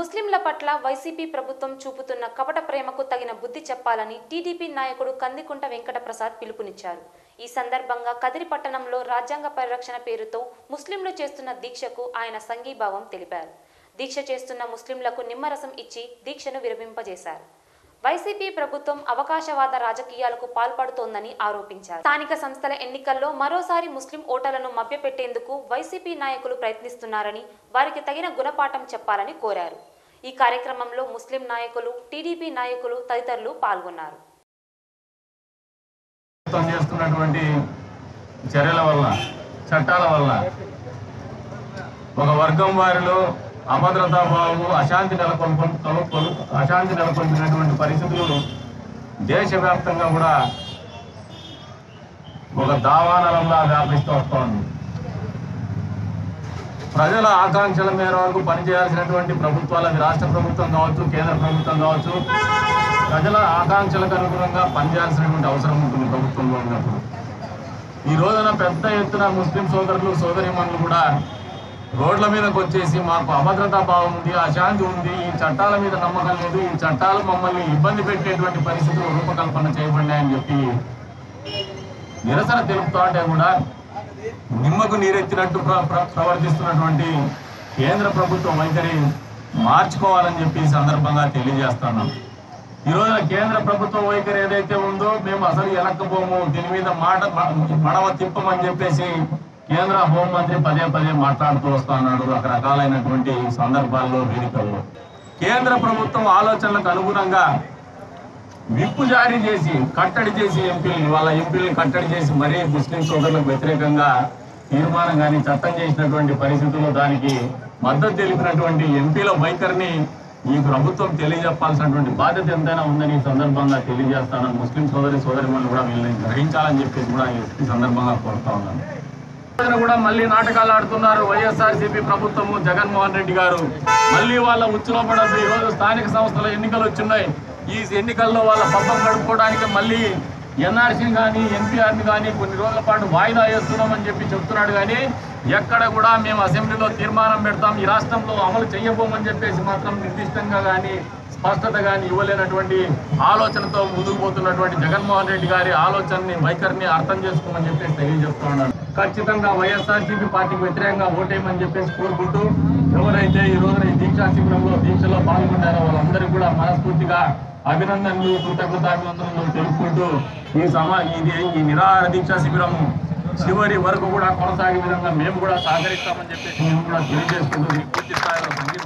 ముస్లింల పట్ల వైసీపీ ప్రభుత్వం చూపుతున్న కపట ప్రేమకు తగిన బుద్ధి చెప్పాలని టీడీపీ నాయకుడు కందికుంట వెంకట ప్రసాద్ పిలుపునిచ్చారు ఈ సందర్భంగా కదిరి పట్టణంలో రాజ్యాంగ పరిరక్షణ పేరుతో ముస్లింలు చేస్తున్న దీక్షకు ఆయన సంఘీభావం తెలిపారు దీక్ష చేస్తున్న ముస్లింలకు నిమ్మరసం ఇచ్చి దీక్షను విరమింపజేశారు వైసీపీ ప్రభుత్వం అవకాశవాద రాజకీయాలకు పాల్పడుతోందని ఆరోపించారు స్థానిక సంస్థల ఎన్నికల్లో మరోసారి ముస్లిం ఓటర్లను మభ్యపెట్టేందుకు వైసీపీ నాయకులు ప్రయత్నిస్తున్నారని వారికి తగిన గుణపాఠం చెప్పాలని కోరారు ఈ కార్యక్రమంలో ముస్లిం నాయకులు టీడీపీ నాయకులు తదితరులు పాల్గొన్నారు ప్రభుత్వం చేస్తున్నటువంటి చర్యల వల్ల చట్టాల వల్ల ఒక వర్గం వారిలో అభద్రతా భావము అశాంతి నెలకొల్ప అశాంతి నెలకొల్పినటువంటి పరిస్థితులు దేశవ్యాప్తంగా కూడా ఒక దావానలంలా వ్యాపిస్తూ వస్తోంది ప్రజల ఆకాంక్షల మేర వరకు పనిచేయాల్సినటువంటి ప్రభుత్వాలు అది రాష్ట్ర ప్రభుత్వం కావచ్చు కేంద్ర ప్రభుత్వం కావచ్చు ప్రజల ఆకాంక్షలకు అనుగుణంగా పనిచేయాల్సినటువంటి అవసరం ఉంటుంది ప్రభుత్వంలో ఉన్నప్పుడు ఈ రోజున పెద్ద ఎత్తున ముస్లిం సోదరులు సోదరిమణులు కూడా రోడ్ల మీదకి వచ్చేసి మాకు అభద్రతా భావం ఉంది అశాంతి ఉంది ఈ చట్టాల మీద నమ్మకం లేదు ఈ చట్టాలు మమ్మల్ని ఇబ్బంది పెట్టేటువంటి పరిస్థితులు రూపకల్పన చేయబడినాయని చెప్పి నిరసన తెలుపుతా ఉంటే కూడా నిమ్మకు నీరెత్తినట్టు ప్ర- ప్ర- ప్రవర్తిస్తున్నటువంటి కేంద్ర ప్రభుత్వ వైఖరి మార్చుకోవాలని చెప్పి ఈ సందర్భంగా తెలియజేస్తున్నాం ఈ రోజున కేంద్ర ప్రభుత్వ వైఖరి ఏదైతే ఉందో మేము అసలు వెనక్కపోము దీని మీద మాట మ- మడవ తిప్పమని చెప్పేసి కేంద్ర హోంమంత్రి పదే పదే మాట్లాడుతూ వస్తా ఉన్నాడు రకరకాలైనటువంటి సందర్భాల్లో వేదికల్లో కేంద్ర ప్రభుత్వం ఆలోచనలకు అనుగుణంగా విప్పు జారీ చేసి కట్టడి చేసి ఎంపీలు వాళ్ళ ఎంపీలను కట్టడి చేసి మరీ ముస్లిం సోదరులకు వ్యతిరేకంగా తీర్మానం కానీ చట్టం చేసినటువంటి పరిస్థితుల్లో దానికి మద్దతు తెలిపినటువంటి ఎంపీల వైఖరిని ఈ ప్రభుత్వం తెలియజెప్పాల్సినటువంటి బాధ్యత ఎంతైనా ఉందని ఈ సందర్భంగా తెలియజేస్తాను ముస్లిం సోదరి సోదరి కూడా వీళ్ళని గ్రహించాలని చెప్పేసి కూడా ఈ సందర్భంగా కోరుతా ఉన్నాను రోజున కూడా మళ్ళీ నాటకాలు ఆడుతున్నారు వైఎస్ఆర్ సిపి ప్రభుత్వము జగన్మోహన్ రెడ్డి గారు మళ్ళీ వాళ్ళ ఉచ్చులో పడద్దు ఈ రోజు స్థానిక సంస్థల ఎన్నికలు వచ్చిన్నాయి ఈ ఎన్నికల్లో వాళ్ళ పబ్బం గడుపుకోవడానికి మళ్ళీ ఎన్ఆర్సీని కానీ ఎన్పిఆర్ని కానీ కొన్ని రోజుల పాటు వాయిదా వేస్తున్నామని చెప్పి చెప్తున్నాడు కానీ ఎక్కడ కూడా మేము అసెంబ్లీలో తీర్మానం పెడతాం ఈ రాష్ట్రంలో అమలు చేయబోమని చెప్పేసి మాత్రం నిర్దిష్టంగా కానీ స్పష్టత కానీ ఇవ్వలేనటువంటి ఆలోచనతో ముందుకు పోతున్నటువంటి జగన్మోహన్ రెడ్డి గారి ఆలోచనని వైఖరిని అర్థం చేసుకోమని చెప్పేసి తెలియజేస్తూ ఉన్నాను ఖచ్చితంగా వైఎస్ఆర్సీపీ పార్టీకి వ్యతిరేకంగా ఓటేయమని చెప్పేసి కోరుకుంటూ ఎవరైతే ఈ రోజున ఈ దీక్షా శిబిరంలో దీక్షలో పాల్గొన్నారో వాళ్ళందరికీ కూడా మనస్ఫూర్తిగా అభినందనలు కృతజ్ఞతాభినందనలు తెలుపుకుంటూ ఈ సమా ఇది ఈ నిరాహార దీక్షా శిబిరం చివరి వరకు కూడా కొనసాగే విధంగా మేము కూడా సహకరిస్తామని చెప్పేసి మేము కూడా తెలియజేసుకుంటూ పూర్తి స్థాయిలో సంగీత